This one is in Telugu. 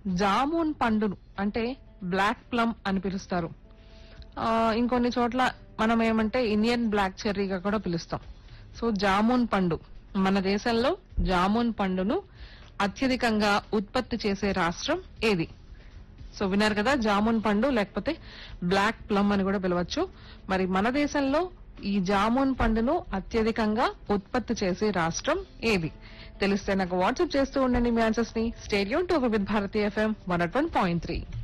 జామున్ పండును అంటే బ్లాక్ ప్లమ్ అని పిలుస్తారు ఆ, ఇంకొన్ని చోట్ల మనం ఏమంటే ఇండియన్ బ్లాక్ చెర్రీగా కూడా పిలుస్తాం సో జామున్ పండు మన దేశంలో జామున్ పండును అత్యధికంగా ఉత్పత్తి చేసే రాష్ట్రం ఏది సో విన్నారు కదా జామున్ పండు లేకపోతే బ్లాక్ ప్లమ్ అని కూడా పిలవచ్చు మరి మన దేశంలో ఈ జామున్ పండును అత్యధికంగా ఉత్పత్తి చేసే రాష్ట్రం ఏది తెలిస్తే నాకు వాట్సాప్ చేస్తూ ఉండండి మీ ఆన్సర్స్ ని stadium to with Bharati FM one point three